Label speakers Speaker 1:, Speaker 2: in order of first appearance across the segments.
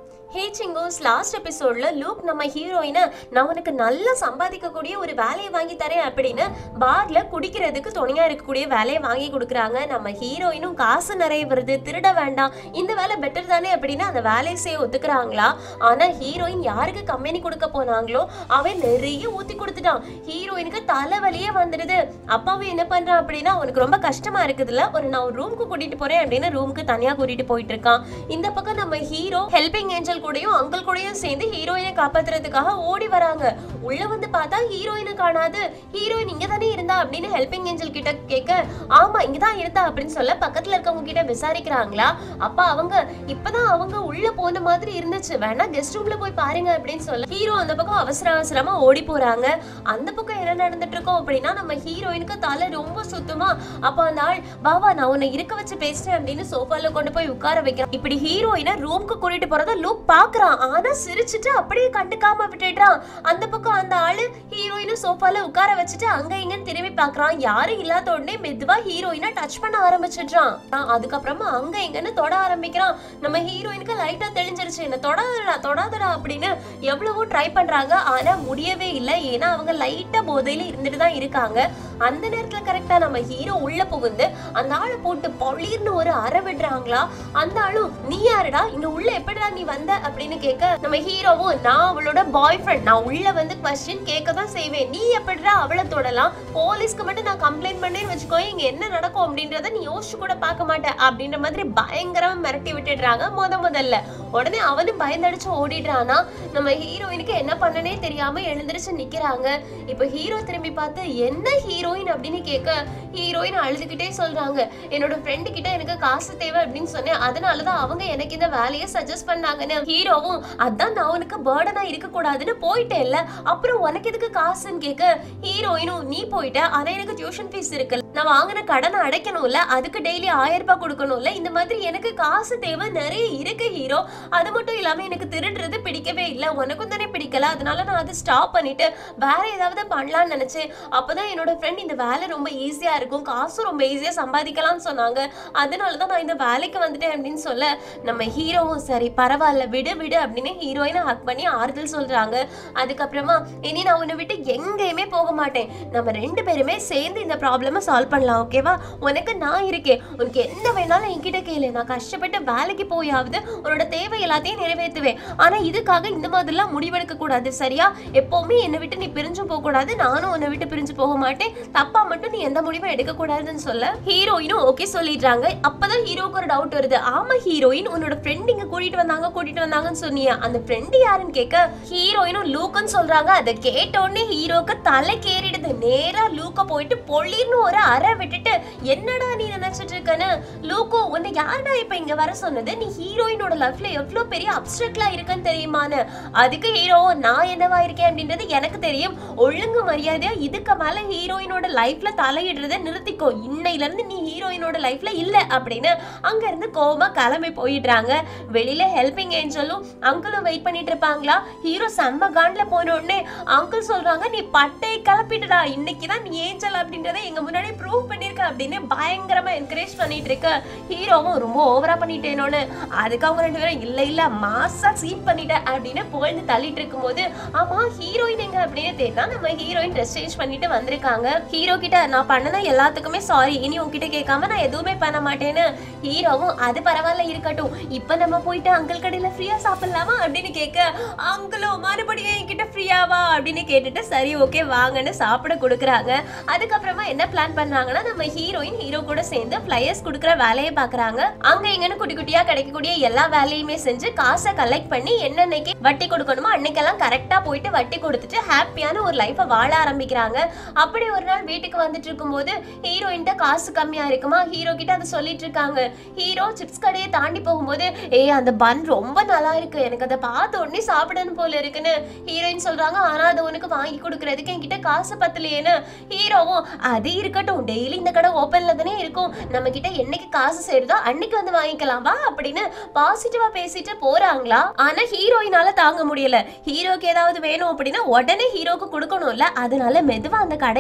Speaker 1: ஹே சிங்கோஸ் last எபிசோட்ல look நம்ம ஹீரோயினை நான் உனக்கு நல்லா சம்பாதிக்கக்கூடிய ஒரு வேலையை வாங்கி தரேன் அப்படின்னு பார்ல குடிக்கிறதுக்கு துணையா இருக்கக்கூடிய வேலையை வாங்கி கொடுக்குறாங்க நம்ம ஹீரோயினும் காசு நிறைய வருது திருட வேண்டாம் இந்த வேலை பெட்டர் தானே அப்படின்னு அந்த வேலையை செய்ய ஒத்துக்குறாங்களா ஆனா ஹீரோயின் யாருக்கு கம்பெனி கொடுக்க போனாங்களோ அவன் நிறைய ஊத்தி கொடுத்துட்டான் ஹீரோயினுக்கு தலைவலியே வந்துடுது அப்பாவும் என்ன பண்றான் அப்படின்னா அவனுக்கு ரொம்ப கஷ்டமா இருக்குதுல்ல ஒரு நான் ஒரு ரூமுக்கு கூட்டிட்டு போறேன் அப்படின்னு ரூமுக்கு தனியா கூட்டிட்டு போயிட்டு இருக்கான் இந்த பக்கம் நம்ம ஹீரோ ஹெல்பிங் ஏஞ்சல் கூடயும் அங்கிள் கூடயும் சேர்ந்து ஹீரோயினை காப்பாத்துறதுக்காக ஓடி வராங்க உள்ள வந்து பார்த்தா ஹீரோயினை காணாது ஹீரோயின் இங்க தானே இருந்தா அப்படின்னு ஹெல்பிங் ஏஞ்சல் கிட்ட கேட்க ஆமா இங்க தான் இருந்தா அப்படின்னு சொல்ல பக்கத்துல இருக்கவங்க கிட்ட விசாரிக்கிறாங்களா அப்ப அவங்க இப்பதான் அவங்க உள்ள போன மாதிரி இருந்துச்சு வேணா கெஸ்ட் ரூம்ல போய் பாருங்க அப்படின்னு சொல்ல ஹீரோ அந்த பக்கம் அவசர அவசரமா ஓடி போறாங்க அந்த பக்கம் என்ன நடந்துட்டு இருக்கோம் அப்படின்னா நம்ம ஹீரோயினுக்கு தலை ரொம்ப சுத்தமா அப்ப அந்த ஆள் பாவா நான் உன்னை இருக்க வச்சு பேசுறேன் அப்படின்னு சோஃபால கொண்டு போய் உட்கார வைக்கிறான் இப்படி ஹீரோயினை ரூம்க்கு கூட்டிட்டு போறத லூக் பாக்குறான் ஆனா சிரிச்சுட்டு அப்படியே கண்டுக்காம விட்டுடுறான் அந்த பக்கம் அந்த ஆளு ஹீரோயினும் சோஃபால உட்கார வச்சுட்டு அங்க இங்கன்னு திரும்பி பாக்குறான் யாரும் இல்லாத உடனே மெதுவா ஹீரோயினை டச் பண்ண ஆரம்பிச்சிடுறான் ஆஹ் அதுக்கப்புறமா அங்க இங்கன்னு தொட ஆரம்பிக்கிறான் நம்ம ஹீரோயினுக்கு லைட்டா தெளிஞ்சிருச்சு என்ன தொடாதடா தொடாதடா அப்படின்னு எவ்வளவோ ட்ரை பண்றாங்க ஆனா முடியவே இல்லை ஏன்னா அவங்க லைட்டா போதையில இருந்துட்டு தான் இருக்காங்க அந்த நேரத்துல கரெக்டா நம்ம ஹீரோ உள்ள புகுந்து அந்த ஆளை போட்டு பொழிர்னு ஒரு அற விடுறாங்களா அந்த ஆளும் நீ யாருடா இங்க உள்ள எப்படிடா நீ வந்த அப்படின்னு கேட்க நம்ம ஹீரோவும் நான் அவளோட பாய் ஃப்ரெண்ட் நான் உள்ள வந்து கொஸ்டின் கேட்க தான் செய்வேன் நீ எப்படிடா அவளை தொடலாம் போலீஸ்க்கு மட்டும் நான் கம்ப்ளைண்ட் பண்ணேன்னு வச்சுக்கோ இங்க என்ன நடக்கும் அப்படின்றத நீ யோசிச்சு கூட பார்க்க மாட்டேன் அப்படின்ற மாதிரி பயங்கரமா மிரட்டி விட்டுடுறாங்க முத முதல்ல உடனே அவனும் பயந்தடிச்சு ஓடிடுறானா நம்ம ஹீரோயினுக்கு என்ன பண்ணனே தெரியாம எழுந்திருச்சு நிக்கிறாங்க இப்ப ஹீரோ திரும்பி பார்த்து என்ன ஹீரோயின் அப்படின்னு கேட்க ஹீரோயின் அழுதுகிட்டே சொல்றாங்க என்னோட ஃப்ரெண்டு கிட்ட எனக்கு காசு தேவை அப்படின்னு சொன்னேன் அதனாலதான் அவங்க எனக்கு இந்த வேலையை சஜஸ்ட் பண்ணாங்கன்னு ஹீரோவும் அதான் நான் உனக்கு பேர்டனா இருக்க கூடாதுன்னு போயிட்டேன்ல அப்புறம் உனக்கு எதுக்கு காசுன்னு கேட்க ஹீரோயினும் நீ போயிட்ட ஆனா எனக்கு டியூஷன் ஃபீஸ் இருக்குல்ல நான் வாங்கின கடனை அடைக்கணும்ல அதுக்கு டெய்லி ஆயிரம் ரூபாய் கொடுக்கணும்ல இந்த மாதிரி எனக்கு காசு தேவை நிறைய இருக்கு ஹீரோ அது மட்டும் இல்லாம எனக்கு திருடுறது பிடிக்கவே இல்லை உனக்கும் தானே பிடிக்கல அதனால நான் அதை ஸ்டாப் பண்ணிட்டு வேற ஏதாவது பண்ணலாம்னு நினைச்சேன் அப்பதான் என்னோட ஃப்ரெண்ட் இந்த வேலை ரொம்ப ஈஸியா இருக்கும் காசும் ரொம்ப ஈஸியா சம்பாதிக்கலாம்னு சொன்னாங்க அதனால தான் நான் இந்த வேலைக்கு வந்துட்டேன் அப்படின்னு சொல்ல நம்ம ஹீரோவும் சரி பரவாயில்ல விடு விடு அப்படின்னு ஹீரோயினை ஹக் பண்ணி ஆறுதல் சொல்றாங்க அதுக்கப்புறமா இனி நான் உன்னை விட்டு எங்கேயுமே போக மாட்டேன் நம்ம ரெண்டு பேருமே சேர்ந்து இந்த ப்ராப்ளமை சால்வ் பண்ணலாம் ஓகேவா உனக்கு நான் இருக்கேன் உனக்கு என்ன வேணாலும் என்கிட்ட கேளு நான் கஷ்டப்பட்டு வேலைக்கு போயாவது உன்னோட தேவை எல்லாத்தையும் நிறைவேற்றுவேன் ஆனா இதுக்காக இந்த மாதிரிலாம் முடிவெடுக்க கூடாது சரியா எப்பவுமே என்னை விட்டு நீ பிரிஞ்சு போக கூடாது நானும் உன்னை விட்டு பிரிஞ்சு போக மாட்டேன் தப்பா மட்டும் நீ எந்த முடிவும் எடுக்க கூடாதுன்னு சொல்ல ஹீரோயினும் ஓகே சொல்லிடுறாங்க அப்பதான் ஹீரோக்கு ஒரு டவுட் வருது ஆமா ஹீரோயின் உன்னோட ஃப்ரெண்ட் இங்க கூட்டிட்டு வந்தாங்க கூட்டிட்டு வந்தாங்கன்னு சொன்னியே அந்த ஃப்ரெண்ட் யாருன்னு கேட்க ஹீரோயினும் லூக்குன்னு சொல்றாங்க அதை கேட்ட உடனே ஹீரோக்கு தலை கேறிடுது நேரா லூக்க போயிட்டு பொழிர்னு ஒரு அறை விட்டுட்டு என்னடா நீ நினைச்சிட்டு இருக்கன்னு லூக்கோ உன்னை யாருடா இப்ப இங்க வர சொன்னது நீ ஹீரோயினோட லைஃப்ல எவ்வளவு பெரிய அப்செட்லா இருக்கன்னு தெரியுமான்னு அதுக்கு ஹீரோ நான் என்னவா இருக்கேன் அப்படின்றது எனக்கு தெரியும் ஒழுங்கு மரியாதையா இதுக்கு மேல ஹீரோயினோட லைஃப்ல தலையிடுறதை நிறுத்திக்கோ இன்னையில இருந்து நீ ஹீரோயினோட லைஃப்ல இல்ல அப்படின்னு அங்க இருந்து கோவமா கிளம்பி போயிடுறாங்க வெளியில ஹெல்பிங் ஏஞ்சலும் அங்கிளும் வெயிட் பண்ணிட்டு இருப்பாங்களா ஹீரோ செம்ம காண்ட்ல போன உடனே அங்கிள் சொல்றாங்க நீ பட்டை கிளப்பிட்டுடா இன்னைக்கு தான் நீ ஏஞ்சல் அப்படின்றத எங்க முன்னாடி ப்ரூவ் பண்ணிருக்க அப்படின்னு பயங்கரமா என்கரேஜ் பண்ணிட்டு இருக்க ஹீரோவும் ரொம்ப ஓவரா பண்ணிட்டேனோன்னு அதுக்கு அவங்க ரெண்டு பேரும் இல்ல இல்ல மாசா சீன் பண்ணிட்டேன் அப்படின்னு புகழ்ந்து தள்ளிட்டு இருக்கும்போது ஆமா ஹீரோயின் எங்க அப்படின்னு தேடினா நம்ம ஹீரோயின் ட்ரெஸ் சேஞ்ச் பண்ணிட்டு வந்திருக்காங்க ஹீரோ கிட்ட நான் பண்ணன எல்லாத்துக்குமே சாரி இனி உன்கிட்ட கேட்காம நான் எதுவுமே பண்ண மாட்டேன்னு ஹீரோவும் அது பரவாயில்ல இருக்கட்டும் இப்ப நம்ம போயிட்டு அங்கிள் கடையில ஃப்ரீயா சாப்பிடலாமா அப்படின்னு கேட்க அங்கிளும் மறுபடியும் என்கிட்ட ஃப்ரீயாவா அப்படின்னு கேட்டுட்டு சரி ஓகே வாங்கன்னு சாப்பிட கொடுக்குறாங்க அதுக்கப்புறமா என்ன பிளான் பண்றாங்கன்னா நம்ம ஹீரோயின் ஹீரோ கூட சேர்ந்து ஃபிளையர்ஸ் கொடுக்குற வேலையை பாக்குறாங்க அங்க இங்கன்னு குட்டி குட்டியா கிடைக்கக்கூடிய எல்லா வேலையுமே செஞ்சு காசை கலெக்ட் பண்ணி என்னன்னைக்கு வட்டி கொடுக்கணுமோ அன்னைக்கெல்லாம் கரெக்டா போயிட்டு வட்டி கொடுத்துட்டு ஹாப்பியான ஒரு லைஃபை வாழ ஆரம்பிக்கிறாங்க அப்படி ஒரு நாள் வீட்டுக்கு வந்துட்டு இருக்கும்போது ஹீரோயின்ட்ட காசு கம்மியா இருக்குமா ஹீரோ கிட்ட அதை சொல்லிட்டு இருக்காங்க ஹீரோ சிப்ஸ் கடையை தாண்டி போகும்போது ஏய் அந்த பன் ரொம்ப நல்லா இருக்கு எனக்கு அதை பார்த்த உடனே சாப்பிடணும் போல இருக்குன்னு ஹீரோயின் சொல்றாங்க ஆனா அதை உனக்கு வாங்கி கொடுக்கறதுக்கு என்கிட்ட காசு பத்தலையேன்னு ஹீரோவும் அது இருக்கட்டும் டெய்லி இந்த கடை ஓப்பன்ல தானே இருக்கும் நம்ம கிட்ட என்னைக்கு காசு சேருதோ அன்னைக்கு வந்து வாங்கிக்கலாம் வா அப்படின்னு பாசிட்டிவா பேசிட்டு போறாங்களா ஆனா ஹீரோயினால தாங்க முடியல ஹீரோக்கு ஏதாவது வேணும் அப்படின்னா உடனே ஹீரோக்கு கொடுக்கணும்ல அதனால மெதுவா அந்த கடையில நின்னு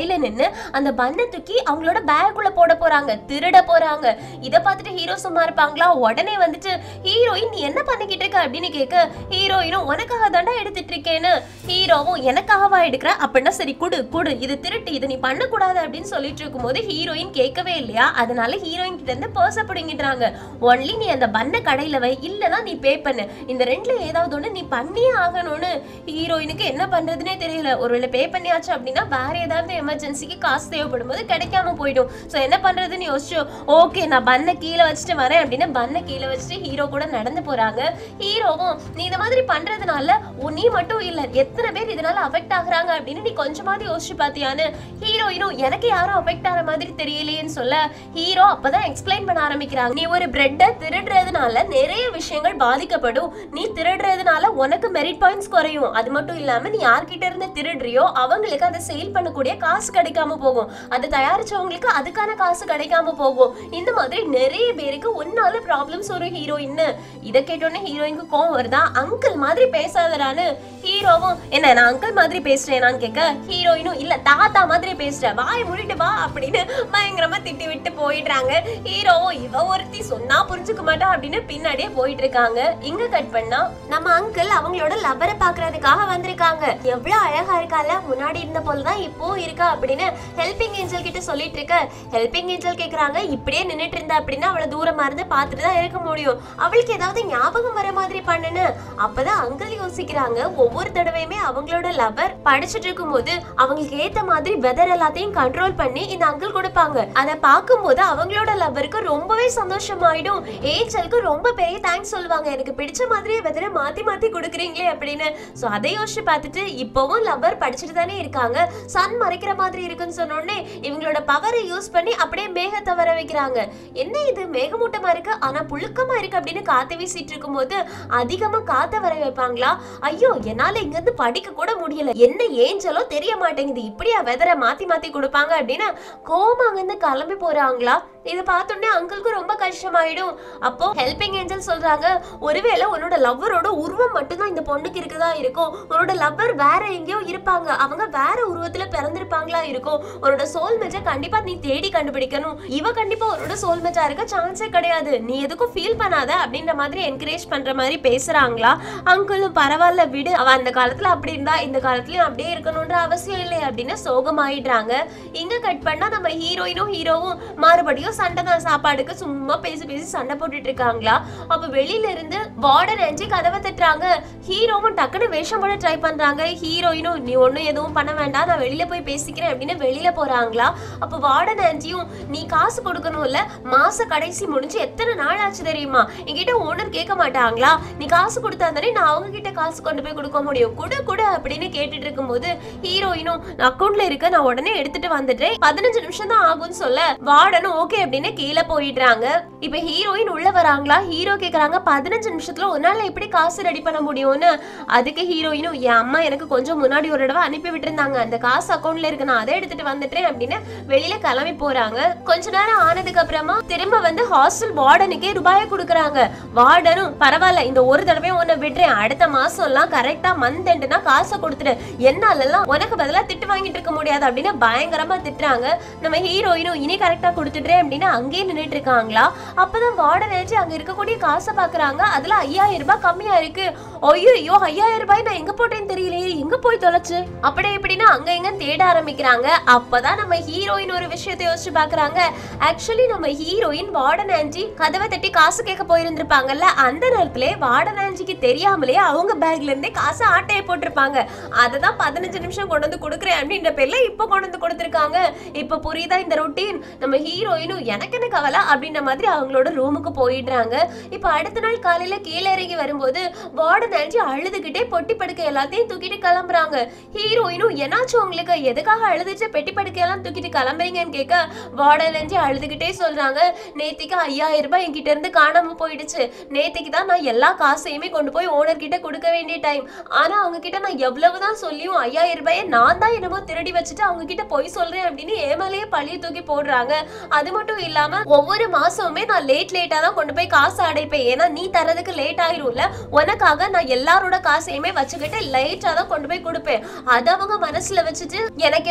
Speaker 1: அப்படின்னு அந்த பன்னை தூக்கி அவங்களோட பேக்குள்ள போட போறாங்க திருட போறாங்க இத பார்த்துட்டு ஹீரோ சும்மா இருப்பாங்களா உடனே வந்துட்டு ஹீரோயின் நீ என்ன பண்ணிக்கிட்டு இருக்க அப்படின்னு கேட்க ஹீரோயினும் உனக்காக தாண்டா எடுத்துட்டு இருக்கேன்னு ஹீரோவும் எனக்காகவா எடுக்கிற அப்படின்னா சரி குடு குடு இது திருட்டு இது நீ பண்ணக்கூடாது அப்படின்னு சொல்லிட்டு இருக்கும்போது ஹீரோயின் கேட்கவே இல்லையா அதனால ஹீரோயின் கிட்ட இருந்து பர்ஸ பிடுங்கிடுறாங்க ஒன்லி நீ அந்த பண்ண கடையில வை இல்லனா நீ பே பண்ணு இந்த ரெண்டுல ஏதாவது ஒண்ணு நீ பண்ணியே ஆகணும்னு ஹீரோயினுக்கு என்ன பண்றதுனே தெரியல ஒருவேளை பே பண்ணியாச்சு அப்படின்னா வேற ஏதாவது எமர்ஜென்சிக்கு காசு தேவைப்படும் போது கிடைக்காம போயிடும் சோ என்ன பண்றதுன்னு யோசிச்சு ஓகே நான் பண்ண கீழே வச்சுட்டு வரேன் அப்படின்னு பண்ண கீழே வச்சுட்டு ஹீரோ கூட நடந்து போறாங்க ஹீரோவும் நீ இந்த மாதிரி பண்றதுனால உன் நீ மட்டும் இல்ல எத்தனை பேர் இதனால அஃபெக்ட் ஆகுறாங்க அப்படின்னு நீ கொஞ்சமாவது யோசிச்சு பாத்தியான்னு ஹீரோயினும் எனக்கு யாரும் அஃபெக்ட் ஆகிற மாதிரி தெரியலையேன்னு சொல்ல ஹீரோ அப்பதான் எக்ஸ்பிளைன் பண்ண ஆரம்பிக்கிறாங்க நீ ஒரு பிரெட்டை திருடுறதுனால நிறைய விஷயங்கள் பாதிக்கப்படும் நீ திருடுறதுனால உனக்கு மெரிட் பாயிண்ட்ஸ் குறையும் அது மட்டும் இல்லாம நீ யார்கிட்ட இருந்து திருடுறியோ அவங்களுக்கு அதை சேல் பண்ணக்கூடிய காசு கிடைக்காம போகும் அதை தயாரிச்சவங்களுக்கு அதுக்கான காசு கிடைக்காம போகும் இந்த மாதிரி நிறைய பேருக்கு ஒன்னால ப்ராப்ளம்ஸ் ஒரு ஹீரோயின் இதை கேட்டோன்னே ஹீரோயினுக்கு கோவம் வருதா அங்கிள் மாதிரி பேசாதடான்னு ஹீரோவும் என்ன நான் அங்கிள் மாதிரி பேசுறேனான்னு கேட்க ஹீரோயினும் இல்ல தாத்தா மாதிரி பேசுறேன் வாய் மூடிட்டு வா அப்படின்னு பயங்கரமா திட்டி விட்டு போயிடுறாங்க ஹீரோவும் இவ ஒருத்தி சொன்னா புரிஞ்சுக்க மாட்டா அப்படின்னு பின்னாடியே போயிட்டு இருக்காங்க இங்க கட் பண்ணா நம்ம அங்கிள் அவங்களோட லவ்வரை பாக்குறதுக்காக வந்திருக்காங்க எவ்வளவு அழகா இருக்கால முன்னாடி இருந்த போலதான் இப்போ இருக்கா அப்படின்னு ஹெல்பிங் ஏஞ்சல் கிட்ட சொல்லிட்டு இருக்க ஹெல்பிங் ஏஞ்சல் கேக்குறாங்க இப்படியே நின்னுட்டு இருந்தா அப்படின்னா அவளை தூரமா இருந்து பார்த்துட்டு தான் இருக்க முடியும் அவளுக்கு ஏதாவது ஞாபகம் வர மாதிரி பண்ணுன்னு அப்பதான் அங்கிள் யோசிக்கிறாங்க ஒவ்வொரு தடவையுமே அவங்களோட லவர் படிச்சுட்டு இருக்கும்போது அவங்களுக்கு ஏத்த மாதிரி வெதர் எல்லாத்தையும் கண்ட்ரோல் பண்ணி இந்த அங்கிள் கொடுப்பாங்க அதை பார்க்கும்போது அவங்களோட லவருக்கு ரொம்பவே சந்தோஷமாயிடும் ஏஞ்சலுக்கு ரொம்ப பெரிய தேங்க்ஸ் சொல்லுவாங்க எனக்கு பிடிச்ச மாதிரியே வெதரை மாத்தி மாத்தி கொடுக்குறீங்களே அப்படின்னு சோ அதை யோசிச்சு பார்த்துட்டு இப்பவும் லவர் படிச்சுட்டு தானே இருக்காங்க சன் மறைக்கிற மாதிரி இருக்குன்னு சொன்னோடனே இவங்களோட பவரை யூஸ் பண்ணி அப்படியே மேகத்தை வர வைக்கிறாங்க என்ன இது மேகமூட்டமா இருக்கு ஆனா புழுக்கமா இருக்கு அப்படின்னு காத்து வீசிட்டு இருக்கும்போது அதிகமா காத்த வர வைப்பாங்களா ஐயோ என்னால இங்க இருந்து படிக்க கூட முடியல என்ன ஏஞ்சலோ தெரிய மாட்டேங்குது இப்படியா வெதரை மாத்தி மாத்தி கொடுப்பாங்க அப்படின்னு கோமா அங்கிருந்து கிளம்பி போறாங்களா இதை பார்த்தோன்னே அங்கிளுக்கு ரொம்ப கஷ்டமாயிடும் அப்போ ஹெல்பிங் ஏஞ்சல் சொல்றாங்க ஒருவேளை உன்னோட லவ்வரோட உருவம் மட்டும்தான் இந்த பொண்ணுக்கு இருக்குதா இருக்கும் உன்னோட லவ்வர் வேற எங்கேயோ இருப்பாங்க அவங்க வேற உருவத்துல பிறந்திருப்பாங்களா இருக்கும் உன்னோட சோல்மேட்டை கண்டிப்பா நீ தேடி கண்டுபிடிக்கணும் இவ கண்டிப்பா உன்னோட சோல்மேட்டா இருக்க சான்ஸே கிடையாது நீ எதுக்கும் ஃபீல் பண்ணாத அப்படின்ற மாதிரி என்கரேஜ் பண்ற மாதிரி பேசுறாங்களா அங்கிளும் பரவாயில்ல விடு அவ அந்த காலத்துல அப்படி இருந்தா இந்த காலத்துலயும் அப்படியே இருக்கணும்ன்ற அவசியம் இல்லை அப்படின்னு சோகமாயிடுறாங்க இங்க கட் பண்ணா நம்ம ஹீரோயினும் ஹீரோவும் மறுபடியும் சண்டை தான் சாப்பாடுக்கு சும்மா பேசி பேசி சண்டை போட்டுட்டு இருக்காங்களா அப்ப வெளியில இருந்து வார்டன் அஞ்சு கதவை தட்டுறாங்க ஹீரோவும் டக்குன்னு வேஷம் போட ட்ரை பண்றாங்க ஹீரோயினும் நீ ஒண்ணும் எதுவும் பண்ண வேண்டாம் நான் வெளியில போய் பேசிக்கிறேன் அப்படின்னு வெளியில போறாங்களா அப்ப வார்டன் ஆன்ட்டியும் நீ காசு கொடுக்கணும்ல மாச கடைசி முடிஞ்சு எத்தனை நாள் ஆச்சு தெரியுமா என்கிட்ட ஓனர் கேட்க மாட்டாங்களா நீ காசு கொடுத்தா தானே நான் அவங்க கிட்ட காசு கொண்டு போய் கொடுக்க முடியும் குடு குடு அப்படின்னு கேட்டுட்டு இருக்கும்போது ஹீரோயினும் அக்கௌண்ட்ல இருக்க நான் உடனே எடுத்துட்டு வந்துட்டேன் பதினஞ்சு நிமிஷம் தான் ஆகும்னு சொல்ல வார்டனும் ஓகே அப்படின்னு கீழே போயிடுறாங்க இப்ப ஹீரோயின் உள்ள வராங்களா ஹீரோ கேக்குறாங்க பதினஞ்சு நிமிஷத்துல ஒரு நாள்ல எப்படி காசு ரெடி பண்ண முடியும்னு அதுக்கு ஹீரோயினும் என் அம்மா எனக்கு கொஞ்சம் முன்னாடி ஒரு தடவை அனுப்பி விட்டுருந்தாங்க அந்த காசு அக்கௌண்ட்ல இருக்கு நான் அதை எடுத்துட்டு வந்துட்டேன் அப்படின்னு வெளியில கிளம்பி போறாங்க கொஞ்ச நேரம் ஆனதுக்கு அப்புறமா திரும்ப வந்து ஹாஸ்டல் வார்டனுக்கே ரூபாயை கொடுக்குறாங்க வார்டனும் பரவாயில்ல இந்த ஒரு தடவையும் உன்னை விடுறேன் அடுத்த மாசம் எல்லாம் கரெக்டா மந்த் எண்டுனா காசை கொடுத்துடு என்னாலலாம் உனக்கு பதிலா திட்டு வாங்கிட்டு இருக்க முடியாது அப்படின்னு பயங்கரமா திட்டுறாங்க நம்ம ஹீரோயினும் இனி கரெக்டா கொடுத்துடுறேன் அப்படின்னு அங்கேயே நின்னுட்டு இருக்காங்களா அப்பதான் வார்டன் நினைச்சு அங்க இருக்கக்கூடிய காசை பாக்குறாங்க அதுல ஐயாயிரம் ரூபாய் கம்மியா இருக்கு ஐயோ ஐயோ ஐயாயிரம் ரூபாய் நான் எங்க போட்டேன்னு தெரியலையே எங்க போய் தொலைச்சு அப்படி இப்படின்னு அங்க எங்க தேட ஆரம்பிக்கிறாங்க அப்பதான் நம்ம ஹீரோயின் ஒரு விஷயத்தை யோசிச்சு பாக்குறாங்க ஆக்சுவலி நம்ம ஹீரோயின் வார்டன் ஆன்ஜி கதவை தட்டி காசு கேட்க போயிருந்திருப்பாங்கல்ல அந்த நேரத்திலே வார்டன் ஆன்ஜிக்கு தெரியாமலே அவங்க பேக்ல இருந்தே காசு ஆட்டையை போட்டிருப்பாங்க அதை தான் பதினஞ்சு நிமிஷம் கொண்டு வந்து கொடுக்குறேன் அப்படின்ற பேர்ல இப்போ கொண்டு வந்து கொடுத்துருக்காங்க இப்போ புரியுதா இந்த ரொட்டீன் நம்ம ஹீரோயினும் எனக்கு என்ன கவலை அப்படின்ற மாதிரி அவங்களோட ரூமுக்கு போயிடுறாங்க இப்போ அடுத்த நாள் காலையில கீழே இறங்கி வரும்போது வார்டன் ஆன்ஜி அழுதுகிட்டே பொட்டி படுக்கை எல்லாத்தையும் தூக்கிட்டு கிளம்புறாங்க ஹீரோயினும் என்னாச்சு உங்களுக்கு எதுக்காக அழுதுச்சு பெட்டி படுக்கையெல்லாம் தூக்கிட்டு கிளம்புறீங்கன்னு கேட்க வார்டன் ஆன்ஜி அழுதுகிட்டே சொல்றாங்க நேத்திக்கு ஐயாயிரம் ரூபாய் என்கிட்ட இருந்து காணாம போயிடுச்சு நேத்திக்கு தான் நான் எல்லா காசையுமே கொண்டு போய் ஓனர் கிட்ட கொடுக்க வேண்டிய டைம் ஆனா அவங்க கிட்ட நான் எவ்வளவுதான் சொல்லியும் ஐயாயிரம் ரூபாயை நான் தான் என்னமோ திருடி வச்சுட்டு அவங்க கிட்ட போய் சொல்றேன் அப்படின்னு ஏமாலேயே பழிய தூக்கி போடுறாங்க அது மட்டும் இல்லாம ஒவ்வொரு மாசமுமே நான் லேட் லேட்டா தான் கொண்டு போய் காசு அடைப்பேன் ஏன்னா நீ தரதுக்கு லேட் ஆயிரும்ல உனக்காக நான் எல்லாரோட காசையுமே வச்சுக்கிட்டு லேட்டா தான் கொண்டு போய் கொடுப்பேன் அது அவங்க மனசுல வச்சுட்டு எனக்கு ஏதோ காசு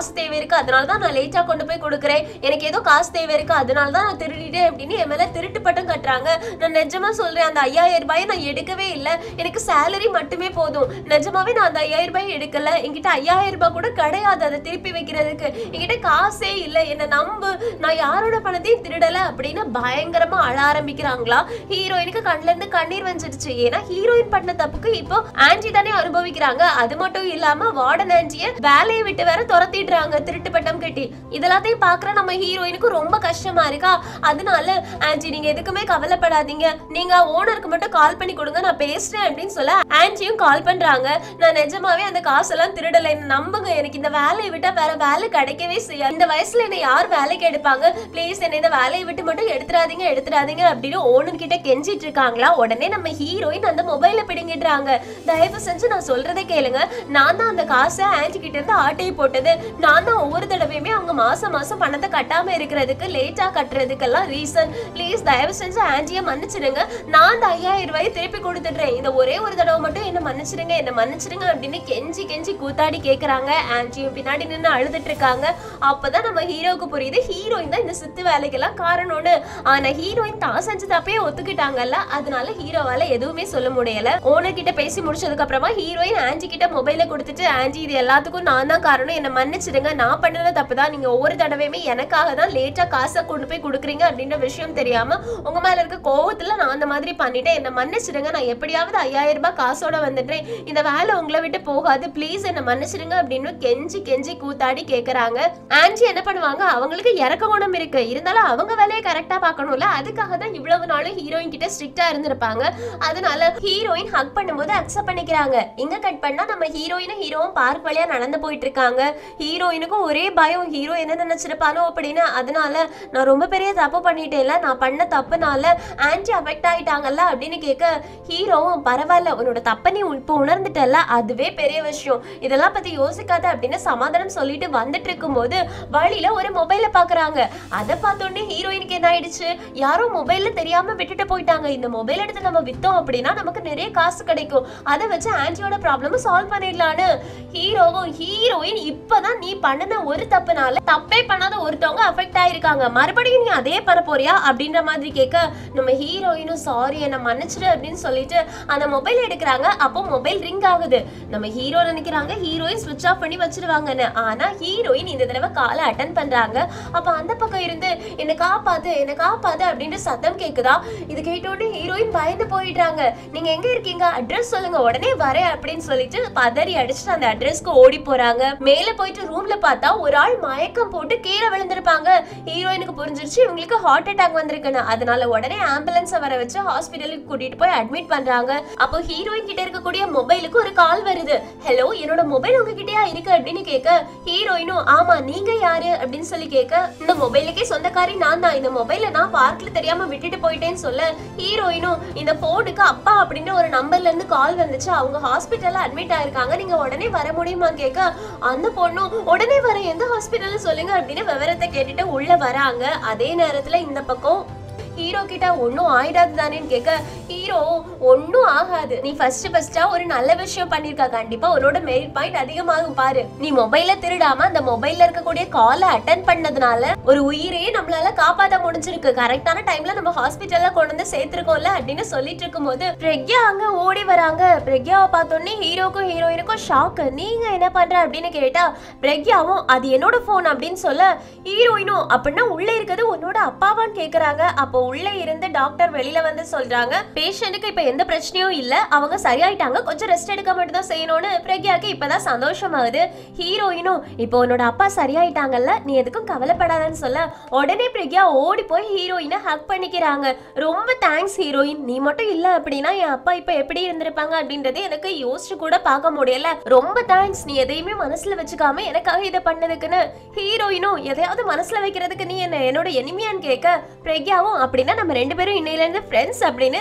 Speaker 1: காசு தேவை இருக்கு அதனால தான் நான் லேட்டா கொண்டு போய் கொடுக்குறேன் எனக்கு ஏதோ காசு தேவை இருக்கு அதனால தான் நான் திருடிட்டேன் அப்படின்னு என் மேல திருட்டு பட்டம் கட்டுறாங்க நான் நிஜமா சொல்றேன் அந்த ஐயாயிரம் ரூபாயை நான் எடுக்கவே இல்லை எனக்கு சேலரி மட்டுமே போதும் நிஜமாவே நான் அந்த ஐயாயிரம் ரூபாய் எடுக்கல என்கிட்ட ஐயாயிரம் ரூபாய் கூட கிடையாது அதை திருப்பி வைக்கிறதுக்கு என்கிட்ட காசே இல்லை என்ன நம்பு நான் யாரோட பணத்தையும் திருடல அப்படின்னு பயங்கரமா அழ ஆரம்பிக்கிறாங்களா ஹீரோயினுக்கு கண்ணுல இருந்து கண்ணீர் வந்துடுச்சு ஏன்னா ஹீரோயின் பண்ண தப்புக்கு இப்போ ஆன்டி தானே அனுபவிக்கிறாங்க அது மட்டும் இல்லாம வார்டன் ஆன்டிய வேலையை விட்டு வேற துரத்திடுறாங்க திருட்டு பட்டம் கட்டி இதெல்லாத்தையும் பாக்குற நம்ம ஹீரோயினுக்கு ரொம்ப கஷ்டமா இருக்கா அதனால ஆன்டி நீங்க எதுக்குமே கவலைப்படாதீங்க நீங்க ஓனருக்கு மட்டும் கால் பண்ணி கொடுங்க நான் பேசுறேன் அப்படின்னு சொல்ல ஆன்டியும் கால் பண்றாங்க நான் நிஜமாவே அந்த காசெல்லாம் திருடல என்ன நம்புங்க எனக்கு இந்த வேலையை விட்டா வேற வேலை கிடைக்கவே செய்யாது இந்த வயசுல என்ன யார் வேலைக்கு எடுப்பாங்க ப்ளீஸ் என்ன இந்த வேலையை விட்டு மட்டும் எடுத்துறாதீங்க எடுத்துறாதீங்க அப்படின்னு ஓனர் கிட்ட கெஞ்சிட்டு இருக்காங்களா உடனே நம்ம ஹீரோயின் அந்த மொபைல பிடுங்கிடுறாங்க தயவு செஞ்சு நான் சொல்றதை கேளுங்க நான் தான் அந்த காசை ஆன்டி கிட்ட இருந்து ஆட்டையை போட்டது நான் தான் ஒவ்வொரு தடவையுமே அவங்க மாசம் மாசம் பணத்தை கட்டாம இருக்கிறதுக்கு லேட்டா கட்டுறதுக்கெல்லாம் ரீசன் ப்ளீஸ் தயவு செஞ்சு ஆன்டியை மன்னிச்சிடுங்க நான் அந்த ஐயாயிரம் ரூபாயை திருப்பி கொடுத்துடுறேன் இந்த ஒரே ஒரு தடவை மட்டும் என்ன மன்னிச்சிடுங்க என்ன மன்னிச்சிடுங்க அப்படின்னு கெஞ்சி கெஞ்சி கூத்தாடி கேக்குறாங்க ஆன்டியும் பின்னாடி நின்று அழுதுட்டு இருக்காங்க அப்பதான் நம்ம ஹீரோவுக்கு புரியுது ஹீரோயின் தான் இந்த சித்து வேலைக்கெல்லாம் காரணம்னு ஆனா ஹீரோயின் தான் செஞ்ச தப்பே ஒத்துக்கிட்டாங்கல்ல அதனால ஹீரோவால எதுவுமே சொல்ல முடியல ஓனர் கிட்ட பேசி முடிச்சதுக்கு அப்புறமா ஹீரோயின் ஆன்டி கிட்ட மொபைல கொடுத்துட்டு ஆன்டி இது எல்லாத்துக்கும் நான் தான் காரணம் என்ன மன்னிச்சிடுங்க நான் பண்ணது தப்பு தான் நீங்க ஒவ்வொரு தடவையுமே எனக்காக தான் லேட்டா காசை கொண்டு போய் கொடுக்குறீங்க அப்படின்ற விஷயம் தெரியாம உங்க மேல இருக்க கோவத்துல நான் அந்த மாதிரி பண்ணிட்டேன் என்ன மன்னிச்சிடுங்க நான் எப்படியாவது ஐயாயிரம் ரூபாய் காசோட வந்துடுறேன் இந்த வேலை உங்களை விட்டு போகாது ப்ளீஸ் என்ன மன்னிச்சிடுங்க அப்படின்னு கெஞ்சி கெஞ்சி கூத்தாடி கேக்குறாங்க ஆன்டி என்ன பண்ணுவாங்க அவங்களுக்கு இறக்க குணம் இருக்கு இருந்தாலும் அவங்க வேலையை கரெக்டா பார்க்கணும்ல அதுக்காக தான் இவ்வளவு நாளும் ஹீரோயின் கிட்ட ஸ்ட்ரிக்டா இருந்திருப்பாங்க அதனால ஹீரோயின் ஹக் பண்ணும்போது அக்செப்ட் பண்ணிக்கிறாங்க இங்க கட் பண்ணா நம்ம ஹீரோயினும் ஹீரோவும் பார்க் வழியா நடந்து போயிட்டு இருக்காங்க ஹீரோயினுக்கும் ஒரே பயம் ஹீரோ என்ன நினைச்சிருப்பானோ அப்படின்னு அதனால நான் ரொம்ப பெரிய தப்பு பண்ணிட்டேன்ல நான் பண்ண தப்புனால ஆன்டி அஃபெக்ட் ஆயிட்டாங்கல்ல அப்படின்னு கேட்க ஹீரோவும் பரவாயில்ல உன்னோட தப்பை நீ இப்போ உணர்ந்துட்டல அதுவே பெரிய விஷயம் இதெல்லாம் பத்தி யோசிக்காத அப்படின்னு சமாதானம் சொல்லிட்டு வந்துட்டு இருக்கும்போது வழியில ஒரு மொபைலை பாக்குறாங்க அதை பார்த்தோன்னே ஹீரோயினுக்கு என்ன ஆயிடுச்சு யாரோ மொபைல்ல தெரியாம விட்டுட்டு போயிட்டாங்க இந்த மொபைல் எடுத்து நம்ம வித்தோம் அப்படின்னா நமக்கு நிறைய காசு கிடைக்கும் அதை வச்சு ஆன்டியோட ப்ராப்ளம் சால்வ் பண்ணிடலான்னு ஹீரோவும் ஹீரோயின் இப்பதான் நீ பண்ணின ஒரு தப்புனால தப்பே பண்ணாத ஒருத்தவங்க அஃபெக்ட் ஆயிருக்காங்க மறுபடியும் நீ அதே பண்ண போறியா அப்படின்ற மாதிரி கேட்க நம்ம ஹீரோயினும் சாரி என்ன மன்னிச்சிடு அப்படின்னு சொல்லிட்டு அந்த மொபைல் எடுக்கிறாங்க அப்போ மொபைல் ரிங் ஆகுது நம்ம ஹீரோ நினைக்கிறாங்க ஹீரோயின் ஸ்விட்ச் ஆஃப் பண்ணி வச்சிருவாங்கன்னு ஆனா ஹீரோயின் இந்த தடவை காலை அட்டன் பண்றாங்க அப்ப அந்த பக்கம் இருந்து என்ன காப்பாத்து என்ன காப்பாத்து அப்படின்ட்டு சத்தம் கேக்குதா இது கேட்டோடனே ஹீரோயின் பயந்து போயிடுறாங்க நீங்க எங்க இருக்கீங்க அட்ரஸ் சொல்லுங்க உடனே வரேன் அப்படின்னு சொல்லிட்டு பதறி அடிச்சுட்டு அந்த அட்ரஸ்க்கு ஓடி போறாங்க மேல போயிட்டு ரூம்ல பார்த்தா ஒரு ஆள் மயக்கம் போட்டு கீழே விழுந்திருப்பாங்க ஹீரோயினுக்கு புரிஞ்சிருச்சு இவங்களுக்கு ஹார்ட் அட்டாக் வந்திருக்குன்னு அதனால உடனே ஆம்புலன்ஸை வர வச்சு ஹாஸ்பிட்டலுக்கு கூட்டிட்டு போய் அட்மிட் பண்றாங்க அப்போ ஹீரோயின் கிட்ட இருக்கக்கூடிய மொபைலுக்கு ஒரு கால் வருது ஹலோ என்னோட மொபைல் உங்ககிட்டயா இருக்கு அப்படின்னு கேட்க ஹீரோயினும் ஆமா நீங்க யாரு அப்படின்னு சொல்லி கேட்க இந்த மொபைலுக்கே சொந்தக்காரி நான் தான் இந்த மொபைலை நான் பார்க்ல தெரியாம விட்டுட்டு போயிட்டேன்னு சொல்ல ஹீரோயினும் இந்த போனுக்கு அப்பா அப்படின்ற ஒரு நம்பர்ல இருந்து கால் வந்துச்சு அவங்க ஹாஸ்பிட்டல்ல அட்மிட் ஆயிருக்காங்க நீங்க உடனே வர முடியுமான்னு கேட்க அந்த பொண்ணும் உடனே வர எந்த ஹாஸ்பிட்டல்னு சொல்லுங்க அப்படின்னு விவரத்தை கேட்டுட்டு உள்ள வராங்க அதே நேரத்துல இந்த பக்கம் ஹீரோ கிட்ட ஒன்னும் ஆயிடாது தானேன்னு கேட்க ஹீரோ ஒன்னும் ஆகாது நீ ஃபர்ஸ்ட் ஃபர்ஸ்டா ஒரு நல்ல விஷயம் பண்ணிருக்க கண்டிப்பா உன்னோட மெரிட் பாயிண்ட் அதிகமாகும் பாரு நீ மொபைல திருடாம அந்த மொபைல்ல இருக்கக்கூடிய காலை அட்டன் பண்ணதுனால ஒரு உயிரையே நம்மளால காப்பாத்த முடிஞ்சிருக்கு கரெக்டான டைம்ல நம்ம ஹாஸ்பிட்டல்ல கொண்டு வந்து சேர்த்திருக்கோம்ல அப்படின்னு சொல்லிட்டு இருக்கும்போது பிரக்யா அங்க ஓடி வராங்க பிரக்யாவை பார்த்தோன்னே ஹீரோக்கும் ஹீரோயினுக்கும் ஷாக்கு நீங்க என்ன பண்ற அப்படின்னு கேட்டா பிரக்யாவும் அது என்னோட போன் அப்படின்னு சொல்ல ஹீரோயினும் அப்படின்னா உள்ள இருக்கிறது உன்னோட அப்பாவான்னு கேக்குறாங்க அப்போ உள்ள இருந்து டாக்டர் வெளியில வந்து சொல்றாங்க பேஷண்ட்டுக்கு இப்ப எந்த பிரச்சனையும் இல்ல அவங்க சரியாயிட்டாங்க கொஞ்சம் ரெஸ்ட் எடுக்க மட்டும் தான் செய்யணும்னு பிரக்யாக்கு இப்பதான் சந்தோஷமாகுது ஹீரோயினும் இப்போ உன்னோட அப்பா சரியாயிட்டாங்கல்ல நீ எதுக்கும் கவலைப்படாதன்னு சொல்ல உடனே பிரக்யா ஓடி போய் ஹீரோயினை ஹக் பண்ணிக்கிறாங்க ரொம்ப தேங்க்ஸ் ஹீரோயின் நீ மட்டும் இல்ல அப்படின்னா என் அப்பா இப்ப எப்படி இருந்திருப்பாங்க அப்படின்றது எனக்கு யோசிச்சு கூட பார்க்க முடியல ரொம்ப தேங்க்ஸ் நீ எதையுமே மனசுல வச்சுக்காம எனக்காக இதை பண்ணதுக்குன்னு ஹீரோயினும் எதையாவது மனசுல வைக்கிறதுக்கு நீ என்ன என்னோட எனிமியான்னு கேட்க பிரக்யாவும் அப்படின்னா நம்ம ரெண்டு பேரும் இன்னையில இருந்து ஃப்ரெண்ட்ஸ் அப்படின்னு ரெண்டு பேருமே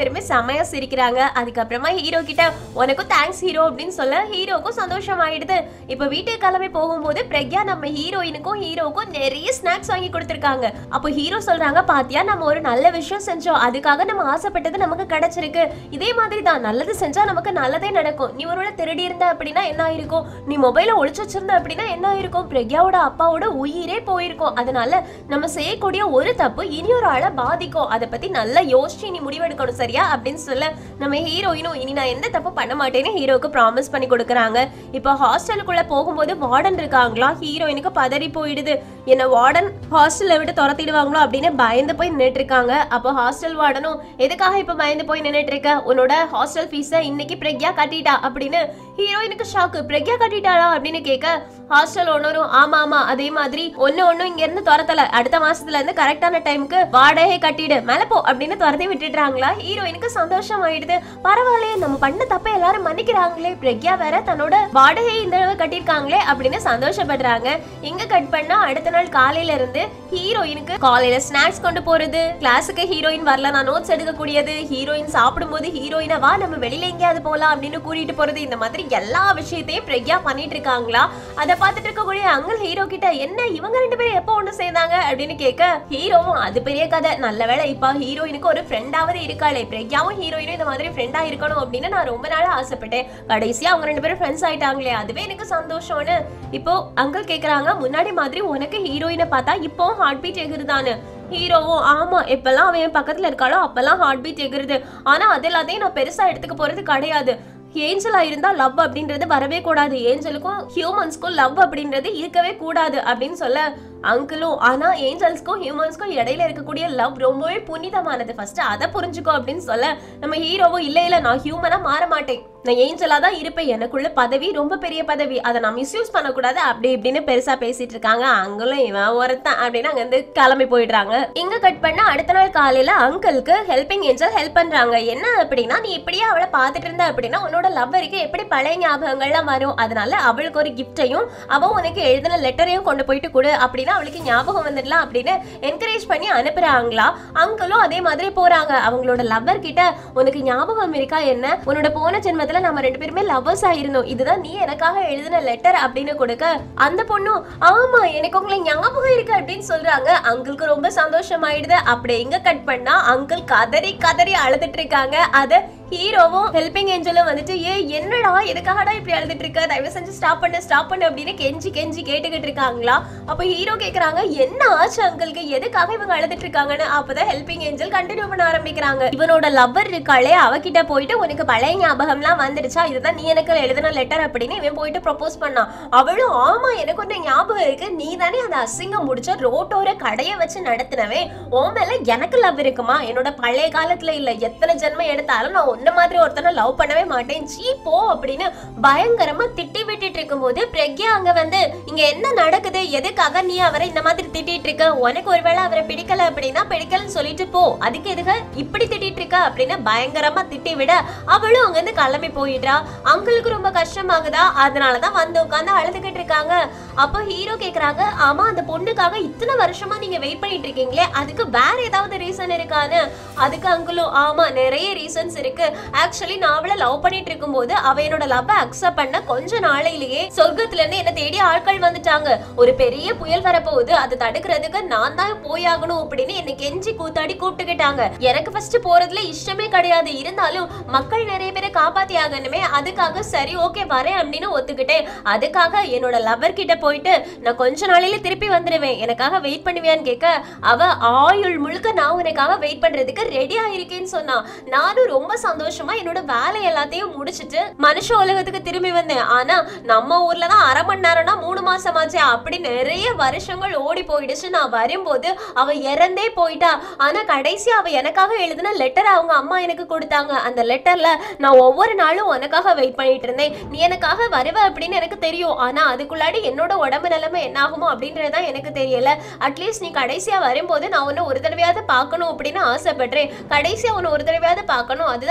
Speaker 1: பேருமே செமையா சிரிக்கிறாங்க அதுக்கப்புறமா ஹீரோ கிட்ட உனக்கும் தேங்க்ஸ் ஹீரோ அப்படின்னு சொல்ல ஹீரோக்கும் சந்தோஷம் ஆயிடுது இப்போ வீட்டுக்கு கிளம்பி போகும்போது பிரக்யா நம்ம ஹீரோயினுக்கும் ஹீரோக்கும் நிறைய ஸ்நாக்ஸ் வாங்கி கொடுத்துருக்காங்க அப்போ ஹீரோ சொல்றாங்க பாத்தியா நம்ம ஒரு நல்ல விஷயம் செஞ்சோம் அதுக்காக நம்ம ஆசைப்பட்டது நமக்கு கிடைச்சிருக்கு இதே மாதிரி தான் நல்லது செஞ்சா நமக்கு நல்லதே நடக்கும் நீ ஒருவேளை திருடி இருந்த அப்படின்னா என்ன ஆயிருக்கும் நீ மொபைல ஒளிச்சு வச்சிருந்த அப்படின்னா என்ன ஆயிருக்கும் பிரக்யாவோட அப்பாவோட உயிரே போயிருக்கும் அதனால நம்ம செய்யக்கூடிய ஒரு தப்பு இனி ஒரு ஆளை பாதிக்கும் அதை பத்தி நல்லா யோசிச்சு நீ முடிவெடுக்கணும் சரியா அப்படின்னு சொல்ல நம்ம ஹீரோயினும் இனி நான் எந்த தப்பு பண்ண மாட்டேன்னு ஹீரோக்கு ப்ராமிஸ் பண்ணி கொடுக்குறாங்க இப்போ ஹாஸ்டலுக்குள்ள போகும்போது வார்டன் இருக்காங்களா ஹீரோயினுக்கு பதறி போயிடுது என்ன வார்டன் ஹாஸ்டல்ல விட்டு துரத்திடுவாங்களோ அப்படின்னு பயந்து போய் நின்னுட்டு இருக்காங்க அப்போ ஹாஸ்டல் வார்டனும் எதுக்காக இப்ப பயந்து போய் நின்னுட்டு இருக்க உன்னோட ஹாஸ்டல் ஃபீஸை இன்னைக்கு பிரக்யா கட்டிட்டா அப்படின்னு ஹீரோயினுக்கு ஷாக்கு பிரக்யா கட்டிட்டாளா அப்படின்னு கேட்க ஹாஸ்டல் ஓனரும் ஆமா ஆமா அதே மாதிரி ஒண்ணு ஒண்ணும் இங்க இருந்து துரத்தல அடுத்த மாசத்துல இருந்து கரெக்டான டைமுக்கு வாடகை கட்டிடு மேல போ அப்படின்னு துரத்தி விட்டுடுறாங்களா ஹீரோயினுக்கு சந்தோஷம் ஆயிடுது பரவாயில்லையே நம்ம பண்ண தப்ப எல்லாரும் மன்னிக்கிறாங்களே பிரக்யா வேற தன்னோட வாடகை இந்த தடவை கட்டியிருக்காங்களே அப்படின்னு சந்தோஷப்படுறாங்க இங்க கட் பண்ணா அடுத்த நாள் காலையில இருந்து ஹீரோயினுக்கு காலையில ஸ்நாக்ஸ் கொண்டு போறது கிளாஸுக்கு ஹீரோயின் வரல நான் நோட்ஸ் எடுக்கக்கூடியது ஹீரோயின் சாப்பிடும்போது ஹீரோயினை வா நம்ம வெளியில எங்கேயாவது போலாம் அப்படின்னு கூட்டிட்டு போறது இந்த மாதிரி எல்லா விஷயத்தையும் பிரக்யா பண்ணிட்டு இருக்காங்களா அதை பார்த்துட்டு இருக்கக்கூடிய அங்கிள் ஹீரோ கிட்ட என்ன இவங்க ரெண்டு பேரும் எப்போ ஒண்ணு சேர்ந்தாங்க அப்படின்னு கேட்க ஹீரோவும் அது பெரிய கதை நல்ல வேளை இப்ப ஹீரோயினுக்கு ஒரு ஃப்ரெண்டாவது இருக்காளே பிரக்யாவும் ஹீரோயினும் இந்த மாதிரி ஃப்ரெண்டா இருக்கணும் அப்படின்னு நான் ரொம்ப நாளா ஆசைப்பட்டேன் கடைசியா அவங்க ரெண்டு பேரும் ஃப்ரெண்ட்ஸ் ஆயிட்டாங்களே அதுவே எனக்கு சந்தோஷம்னு இப்போ அங்கிள் கேக்குறாங்க முன்னாடி மாதிரி உனக்கு ஹீரோயினை பார்த்தா இப்போ ஹார்ட் பீட் எகுருதானு ஹீரோவும் ஆமா எப்பெல்லாம் அவன் என் பக்கத்துல இருக்காளோ அப்பெல்லாம் ஹார்ட் பீட் எகுருது ஆனா அது எல்லாத்தையும் நான் பெருசா எடுத்துக்க போறது கிடையாது ஏஞ்சலா இருந்தா லவ் அப்படின்றது வரவே கூடாது ஏஞ்சலுக்கும் ஹியூமன்ஸ்க்கும் லவ் அப்படின்றது இருக்கவே கூடாது அப்படின்னு சொல்ல அங்கிளும் ஆனா ஏஞ்சல்ஸ்க்கும் ஹியூமன்ஸ்க்கும் இடையில இருக்கக்கூடிய லவ் ரொம்பவே புனிதமானது ஃபர்ஸ்ட் அதை புரிஞ்சுக்கோ அப்படின்னு சொல்ல நம்ம ஹீரோவும் இல்ல இல்ல நான் ஹியூமனா மாற மாட்டேன் நான் ஏஞ்சலா தான் இருப்பேன் எனக்குள்ள பதவி ரொம்ப பெரிய பதவி அதை நான் மிஸ்யூஸ் பண்ணக்கூடாது அப்படி இப்படின்னு பெருசா பேசிட்டு இருக்காங்க அங்களும் இவன் ஒருத்தன் அப்படின்னு அங்க இருந்து கிளம்பி போயிடுறாங்க இங்க கட் பண்ண அடுத்த நாள் காலையில அங்கிளுக்கு ஹெல்பிங் ஏஞ்சல் ஹெல்ப் பண்றாங்க என்ன அப்படின்னா நீ இப்படியே அவளை பார்த்துட்டு இருந்த அப்படின்னா உன்னோட லவ்வருக்கு எப்படி பழைய ஞாபகங்கள்லாம் வரும் அதனால அவளுக்கு ஒரு கிஃப்டையும் அவ உனக்கு எழுதின லெட்டரையும் கொண்டு போயிட்டு கொடு அப்படின்னா அவளுக்கு ஞாபகம் வந்துடலாம் அப்படின்னு என்கரேஜ் பண்ணி அனுப்புறாங்களா அங்கிளும் அதே மாதிரி போறாங்க அவங்களோட லவ்வர் கிட்ட உனக்கு ஞாபகம் இருக்கா என்ன உன்னோட போன ஜென்மத்துல நம்ம ரெண்டு பேருமே லவ்வர்ஸ் ஆயிருந்தோம் இதுதான் நீ எனக்காக எழுதின லெட்டர் அப்படின்னு கொடுக்க அந்த பொண்ணும் ஆமா எனக்கு உங்களை ஞாபகம் இருக்கு அப்படின்னு சொல்றாங்க அங்கிளுக்கு ரொம்ப சந்தோஷம் ஆயிடுது அப்படி எங்க கட் பண்ணா அங்கிள் கதறி கதறி அழுதுட்டு இருக்காங்க அத ஹீரோவும் ஹெல்பிங் ஏஞ்சலும் வந்துட்டு ஏ என்னடா எதுக்காகடா இப்படி அழுதுட்டு இருக்க தயவு செஞ்சு ஸ்டாப் பண்ணு ஸ்டாப் பண்ணு அப்படின்னு கெஞ்சி கெஞ்சி கேட்டுக்கிட்டு இருக்காங்களா அப்போ ஹீரோ கேக்குறாங்க என்ன ஆச்சு அங்கிளுக்கு எதுக்காக இவங்க அழுதுட்டு இருக்காங்கன்னு அப்பதான் ஹெல்பிங் ஏஞ்சல் கண்டினியூ பண்ண ஆரம்பிக்கிறாங்க இவனோட லவ்வர் இருக்காளே அவகிட்ட போயிட்டு உனக்கு பழைய ஞாபகம்லாம் வந்துடுச்சா இதுதான் நீ எனக்கு எழுதின லெட்டர் அப்படின்னு இவன் போயிட்டு ப்ரப்போஸ் பண்ணான் அவளும் ஆமா எனக்கு ஒன்று ஞாபகம் இருக்கு நீ தானே அந்த அசிங்கம் முடிச்ச ரோட்டோர கடையை வச்சு நடத்தினவே உன் மேல எனக்கு லவ் இருக்குமா என்னோட பழைய காலத்துல இல்ல எத்தனை ஜென்மம் எடுத்தாலும் நான் உன்ன மாதிரி ஒருத்தனை லவ் பண்ணவே மாட்டேன் சீ போ அப்படின்னு பயங்கரமா திட்டி விட்டுட்டு இருக்கும்போது பிரக்யா அங்க வந்து இங்க என்ன நடக்குது எதுக்காக நீ அவரை இந்த மாதிரி திட்டிட்டு இருக்க உனக்கு ஒருவேளை அவரை பிடிக்கல அப்படின்னா பிடிக்கலன்னு சொல்லிட்டு போ அதுக்கு எதுக்கு இப்படி திட்டிட்டு இருக்க அப்படின்னு பயங்கரமா திட்டி விட அவளும் அங்க இருந்து கிளம்பி போயிடுறா அங்கிளுக்கு ரொம்ப கஷ்டமாகுதா அதனாலதான் வந்து உட்காந்து அழுதுகிட்டு இருக்காங்க அப்போ ஹீரோ கேக்குறாங்க ஆமா அந்த பொண்ணுக்காக இத்தனை வருஷமா நீங்க வெயிட் பண்ணிட்டு இருக்கீங்களே அதுக்கு வேற ஏதாவது ரீசன் இருக்கான்னு அதுக்கு அங்கிளும் ஆமா நிறைய ரீசன்ஸ் இருக்கு ஆக்சுவலி நான் அவளை லவ் பண்ணிட்டு இருக்கும்போது அவ என்னோட லவ் அக்செப்ட் பண்ண கொஞ்ச நாளையிலேயே சொர்க்கத்துல இருந்து என்ன தேடி ஆட்கள் வந்துட்டாங்க ஒரு பெரிய புயல் வரப்போகுது அதை தடுக்கிறதுக்கு நான் தான் போயாகணும் அப்படின்னு என்னை கெஞ்சி கூத்தாடி கூப்பிட்டுக்கிட்டாங்க எனக்கு ஃபர்ஸ்ட் போறதுல இஷ்டமே கிடையாது இருந்தாலும் மக்கள் நிறைய பேரை காப்பாத்தி ஆகணுமே அதுக்காக சரி ஓகே வரேன் அப்படின்னு ஒத்துக்கிட்டேன் அதுக்காக என்னோட லவர் கிட்ட போயிட்டு நான் கொஞ்ச நாளையில திருப்பி வந்துடுவேன் எனக்காக வெயிட் பண்ணுவியான்னு கேட்க அவ ஆயுள் முழுக்க நான் உனக்காக வெயிட் பண்றதுக்கு ரெடியா இருக்கேன்னு சொன்னா நானும் ரொம்ப சந்தோஷமா என்னோட வேலை எல்லாத்தையும் முடிச்சிட்டு மனுஷ உலகத்துக்கு திரும்பி வந்தேன் ஆனா நம்ம ஊர்ல தான் அரை மணி நேரம்னா மூணு மாசம் ஆச்சு அப்படி நிறைய வருஷங்கள் ஓடி போயிடுச்சு நான் வரும்போது அவ இறந்தே போயிட்டா ஆனா கடைசி அவ எனக்காக எழுதின லெட்டர் அவங்க அம்மா எனக்கு கொடுத்தாங்க அந்த லெட்டர்ல நான் ஒவ்வொரு நாளும் உனக்காக வெயிட் பண்ணிட்டு இருந்தேன் நீ எனக்காக வருவ அப்படின்னு எனக்கு தெரியும் ஆனா அதுக்குள்ளாடி என்னோட உடம்பு நிலைமை என்ன ஆகுமோ அப்படின்றதுதான் எனக்கு தெரியல அட்லீஸ்ட் நீ கடைசியா வரும்போது நான் உன்னை ஒரு தடவையாவது பார்க்கணும் அப்படின்னு ஆசைப்படுறேன் கடைசியா உன்னை ஒரு தடவையாவது பார்க்கணும் அதுதான்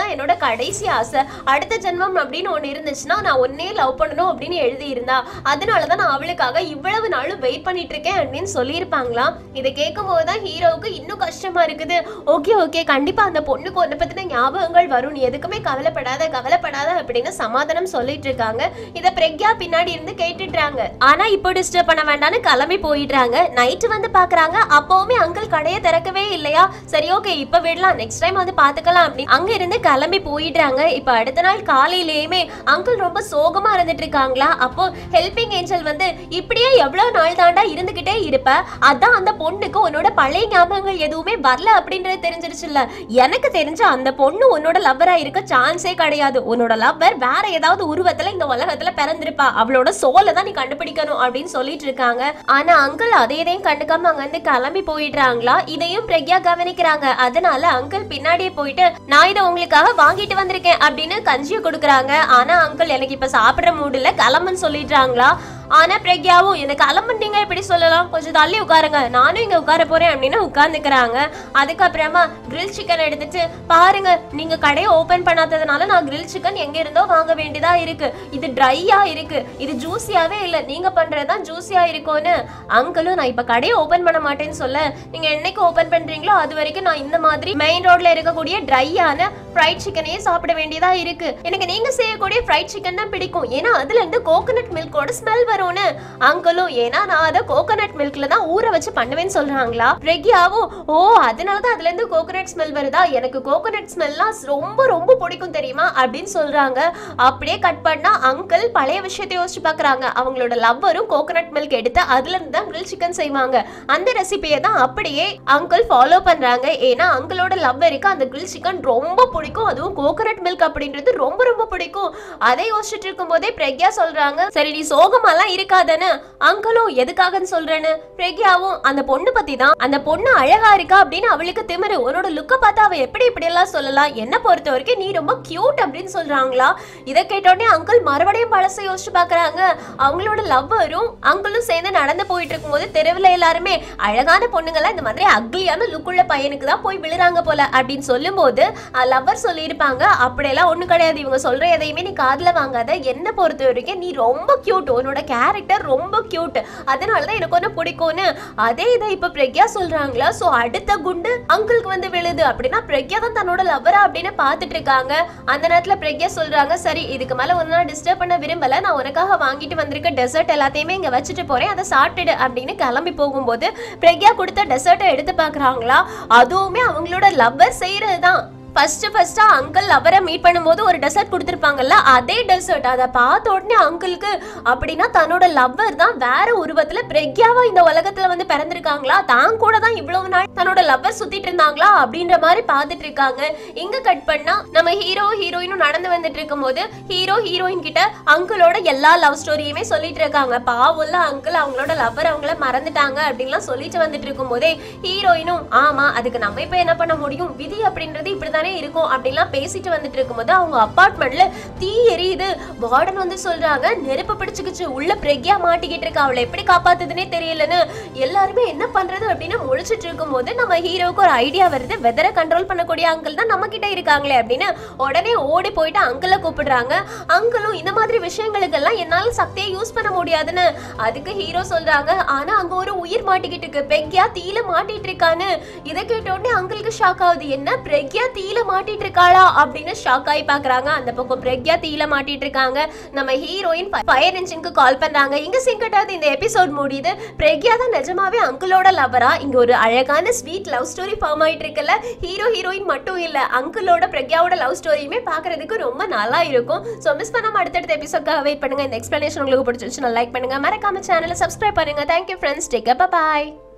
Speaker 1: தான் என்னோட கடைசி ஆசை அடுத்த ஜென்மம் அப்படின்னு ஒண்ணு இருந்துச்சுன்னா நான் ஒன்னே லவ் பண்ணணும் அப்படின்னு எழுதி இருந்தா அதனாலதான் நான் அவளுக்காக இவ்வளவு நாளும் வெயிட் பண்ணிட்டு இருக்கேன் அப்படின்னு சொல்லியிருப்பாங்களாம் இதை கேட்கும் போதுதான் ஹீரோவுக்கு இன்னும் கஷ்டமா இருக்குது ஓகே ஓகே கண்டிப்பா அந்த பொண்ணுக்கு ஒன்னு பத்தின ஞாபகங்கள் வரும் நீ எதுக்குமே கவலைப்படாத கவலைப்படாத அப்படின்னு சமாதானம் சொல்லிட்டு இருக்காங்க இத பிரக்யா பின்னாடி இருந்து கேட்டுட்டாங்க ஆனா இப்போ டிஸ்டர்ப் பண்ண வேண்டாம்னு கிளம்பி போயிடுறாங்க நைட்டு வந்து பாக்குறாங்க அப்பவுமே அங்கிள் கடையை திறக்கவே இல்லையா சரி ஓகே இப்ப விடலாம் நெக்ஸ்ட் டைம் வந்து பாத்துக்கலாம் அப்படின்னு அங்க இருந்து கிளம்பி போயிடுறாங்க இப்ப அடுத்த நாள் காலையிலயுமே அங்கிள் ரொம்ப சோகமா இருந்துட்டு இருக்காங்களா அப்போ ஹெல்பிங் ஏஞ்சல் வந்து இப்படியே எவ்வளவு நாள் தாண்டா இருந்துகிட்டே இருப்ப அதான் அந்த பொண்ணுக்கு உன்னோட பழைய ஞாபகங்கள் எதுவுமே வரல அப்படின்றது தெரிஞ்சிருச்சுல்ல எனக்கு தெரிஞ்ச அந்த பொண்ணு உன்னோட லவ்வரா இருக்க சான்ஸே கிடையாது உன்னோட லவ்வர் வேற ஏதாவது உருவத்துல இந்த உலகத்துல பிறந்திருப்பா அவளோட சோலை தான் நீ கண்டுபிடிக்கணும் அப்படின்னு சொல்லிட்டு இருக்காங்க ஆனா அங்கிள் அதை இதையும் கண்டுக்காம அங்க இருந்து கிளம்பி போயிடுறாங்களா இதையும் பிரக்யா கவனிக்கிறாங்க அதனால அங்கிள் பின்னாடியே போயிட்டு நான் இதை உங்களுக்காக வாங்கிட்டு வந்திருக்கேன் அப்படின்னு கஞ்சியை கொடுக்குறாங்க ஆனா அங்கிள் எனக்கு இப்ப சாப்பிடுற மூடுல கிளம்புன்னு சொல்லிடுறாங்களா ஆனா பிரக்யாவும் எனக்கு கிளம்புனீங்க இப்படி சொல்லலாம் கொஞ்சம் தள்ளி உட்காருங்க நானும் இங்க உட்கார போறேன் அப்படின்னு உட்கார்ந்துக்கிறாங்க அதுக்கப்புறமா கிரில் சிக்கன் எடுத்துட்டு பாருங்க நீங்க கடையை ஓபன் பண்ணாததுனால நான் கிரில் சிக்கன் எங்க இருந்தோ வாங்க வேண்டியதா இருக்கு இது ட்ரையா இருக்கு இது ஜூஸியாவே இல்ல நீங்க பண்றதுதான் ஜூஸியா இருக்கும்னு அங்கிளும் நான் இப்ப கடையை ஓபன் பண்ண மாட்டேன்னு சொல்ல நீங்க என்னைக்கு ஓபன் பண்றீங்களோ அது வரைக்கும் நான் இந்த மாதிரி மெயின் ரோட்ல இருக்கக்கூடிய ட்ரையான ஃப்ரைட் சிக்கனே சாப்பிட வேண்டியதா இருக்கு எனக்கு நீங்க செய்யக்கூடிய ஃப்ரைட் சிக்கன் தான் பிடிக்கும் ஏன்னா அதுல இருந்து கோகனட் மில்கோட ஸ்மெல் வரும்னு அங்கிளும் ஏன்னா நான் அதை கோகனட் மில்க்ல தான் ஊற வச்சு பண்ணுவேன்னு சொல்றாங்களா பிரக்யாவும் ஓ அதனால தான் அதுல இருந்து கோகனட் ஸ்மெல் வருதா எனக்கு கோகனட் ஸ்மெல்லாம் ரொம்ப ரொம்ப பிடிக்கும் தெரியுமா அப்படின்னு சொல்றாங்க அப்படியே கட் பண்ணா அங்கிள் பழைய விஷயத்தை யோசிச்சு பாக்குறாங்க அவங்களோட லவ்வரும் கோகனட் மில்க் எடுத்து அதுல இருந்து தான் கிரில் சிக்கன் செய்வாங்க அந்த ரெசிபியை தான் அப்படியே அங்கிள் ஃபாலோ பண்றாங்க ஏன்னா அங்கிளோட லவ்வருக்கு அந்த கிரில் சிக்கன் ரொம்ப பிடிக்கும் அதுவும் கோகனட் மில்க் அப்படின்றது ரொம்ப ரொம்ப பிடிக்கும் அதை யோசிச்சுட்டு இருக்கும் போதே பிரக்யா சொல்றாங்க சரி நீ சோகமாலாம் இருக்காதன்னு அங்கிளும் எதுக்காகன்னு சொல்றேன்னு பிரக்யாவும் அந்த பொண்ணு பத்தி தான் அந்த பொண்ணு அழகா இருக்கா அப்படின்னு அவளுக்கு திமிரு உன்னோட லுக்க பார்த்தா அவ எப்படி இப்படி எல்லாம் சொல்லலாம் என்ன பொறுத்த வரைக்கும் நீ ரொம்ப கியூட் அப்படின்னு சொல்றாங்களா இதை கேட்டோடனே அங்கிள் மறுபடியும் பழசை யோசிச்சு பாக்குறாங்க அவங்களோட லவ்வரும் அங்கிளும் சேர்ந்து நடந்து போயிட்டு இருக்கும்போது தெருவில் எல்லாருமே அழகான பொண்ணுங்கெல்லாம் இந்த மாதிரி அக்லியான லுக்குள்ள பையனுக்கு தான் போய் விழுறாங்க போல அப்படின்னு சொல்லும்போது லவ்வர் சொல்லியிருப்பாங்க அப்படியெல்லாம் ஒண்ணு கிடையாது இவங்க சொல்ற எதையுமே நீ காதுல வாங்காத என்ன பொறுத்த வரைக்கும் நீ ரொம்ப கியூட் உன்னோட கேரக்டர் ரொம்ப கியூட் அதனால தான் எனக்கு ஒன்று பிடிக்கும்னு அதே இதை இப்ப பிரக்யா சொல்றாங்களா சோ அடுத்த குண்டு அங்கிளுக்கு வந்து விழுது அப்படின்னா பிரக்யா தான் தன்னோட லவ்வரா அப்படின்னு பார்த்துட்டு இருக்காங்க அந்த நேரத்துல பிரக்யா சொல்றாங்க சரி இதுக்கு மேல ஒன்னு நான் டிஸ்டர்ப் பண்ண விரும்பல நான் உனக்காக வாங்கிட்டு வந்திருக்க டெசர்ட் எல்லாத்தையுமே இங்க வச்சுட்டு போறேன் அதை சாப்பிட்டுடு அப்படின்னு கிளம்பி போகும்போது பிரக்யா கொடுத்த டெசர்ட்டை எடுத்து பாக்குறாங்களா அதுவுமே அவங்களோட லவ்வர் செய்யறது தான் ஃபர்ஸ்ட் ஃபர்ஸ்டா அங்கிள் அவரை மீட் பண்ணும்போது ஒரு டெசர்ட் கொடுத்துருப்பாங்கல்ல அதே டெசர்ட் அதை பார்த்த உடனே அங்கிளுக்கு அப்படின்னா தன்னோட லவ்வர் தான் வேற உருவத்துல பிரக்யாவா இந்த உலகத்துல வந்து பிறந்திருக்காங்களா தான் கூட தான் இவ்வளவு நாள் தன்னோட லவ்வர் சுத்திட்டு இருந்தாங்களா அப்படின்ற மாதிரி பார்த்துட்டு இருக்காங்க இங்க கட் பண்ணா நம்ம ஹீரோ ஹீரோயினும் நடந்து வந்துட்டு இருக்கும்போது ஹீரோ ஹீரோயின் கிட்ட அங்கிளோட எல்லா லவ் ஸ்டோரியுமே சொல்லிட்டு இருக்காங்க பாவம்ல அங்கிள் அவங்களோட லவ்வர் அவங்கள மறந்துட்டாங்க அப்படின்லாம் சொல்லிட்டு வந்துட்டு இருக்கும்போதே ஹீரோயினும் ஆமா அதுக்கு நம்ம இப்ப என்ன பண்ண முடியும் விதி அப்படின்றது இப்படிதானே இருக்கும் அப்படின்லாம் பேசிட்டு வந்துட்டு இருக்கும்போது அவங்க அப்பார்ட்மெண்ட்ல தீ எரியுது வார்டன் வந்து சொல்றாங்க நெருப்பு பிடிச்சுக்கிச்சு உள்ள பிரக்யா மாட்டிக்கிட்டு இருக்கா அவளை எப்படி காப்பாத்துதுன்னே தெரியலன்னு எல்லாருமே என்ன பண்றது அப்படின்னு முழிச்சிட்டு இருக்கும்போது நம்ம ஹீரோவுக்கு ஒரு ஐடியா வருது வெதரை கண்ட்ரோல் பண்ணக்கூடிய அங்கிள் தான் நம்ம கிட்ட இருக்காங்களே அப்படின்னு உடனே ஓடி போயிட்டு அங்கிளை கூப்பிடுறாங்க அங்கிளும் இந்த மாதிரி விஷயங்களுக்கெல்லாம் என்னால சக்தியை யூஸ் பண்ண முடியாதுன்னு அதுக்கு ஹீரோ சொல்றாங்க ஆனா அங்க ஒரு உயிர் மாட்டிக்கிட்டு இருக்கு பிரக்யா தீல மாட்டிட்டு இருக்கான்னு இதை கேட்ட உடனே அங்கிளுக்கு ஷாக் ஆகுது என்ன பிரக்யா தீல மாட்டிட்டு இருக்காளா அப்படின்னு ஷாக் ஆகி பாக்குறாங்க அந்த பக்கம் பிரக்யா தீல மாட்டிட்டு இருக்காங்க நம்ம ஹீரோயின் ஃபயர் இன்ஜினுக்கு கால் பண்றாங்க இங்க சிங்கட்டாவது இந்த எபிசோட் முடியுது பிரக்யா தான் நிஜமாவே அங்கிளோட லவரா இங்க ஒரு அழகான ஸ்வீட் லவ் ஸ்டோரி ஃபார்ம் ஆயிட்டு இருக்குல்ல ஹீரோ ஹீரோயின் மட்டும் இல்ல அங்கிளோட பிரக்யாவோட லவ் ஸ்டோரியுமே பாக்குறதுக்கு ரொம்ப நல்லா இருக்கும் ஸோ மிஸ் பண்ணாம அடுத்தடுத்த எபிசோட்காக வெயிட் பண்ணுங்க இந்த எக்ஸ்பிளனேஷன் உங்களுக்கு பிடிச்சிருச்சுன்னா லைக் பண்ணுங்க மறக்காம சேனலை சப்ஸ்கிரைப் பண்ணுங்க தேங்க்யூ ஃப்ரெண்ட்ஸ் டேக் பாய்